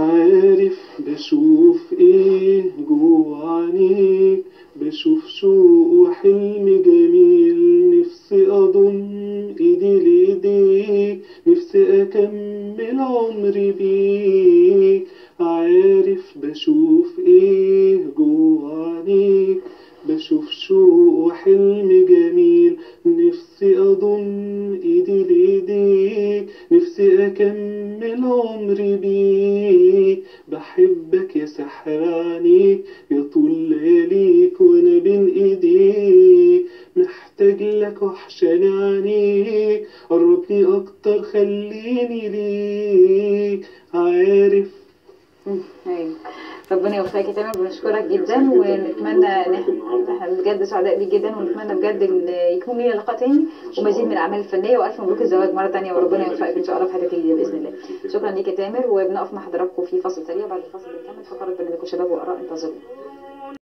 عارف بشوف ايه جوه عينيك بشوف شوق وحلم جميل نفسي اضم ايدي لايديك نفسي اكمل عمري بيك عارف بشوف ايه جوه عينيك بشوف شوق وحلم جميل نفسي اضم ايدي لايديك نفسي اكمل عمري بيك بحبك يا سحر عينيك يا طول لياليك وانا بين ايديك محتاج لك وحشاني عينيك قربني اكتر خليني ليك عارف أيوة. ربنا يوفقك يا تامر بنشكرك جدا ونتمنى ان احنا إحنا بجد سعداء بيك جدا ونتمنى بجد ان يكون لنا لقاء تاني ومزيد من الاعمال الفنيه والف مبروك الزواج مره تانيه وربنا يوفقك ان شاء الله في حاجه جديده باذن الله شكرا ليك يا تامر وبنقف مع حضراتكم في فصل سريع بعد الفصل بنكمل فقرات برنامجكم شباب واراء انتظروا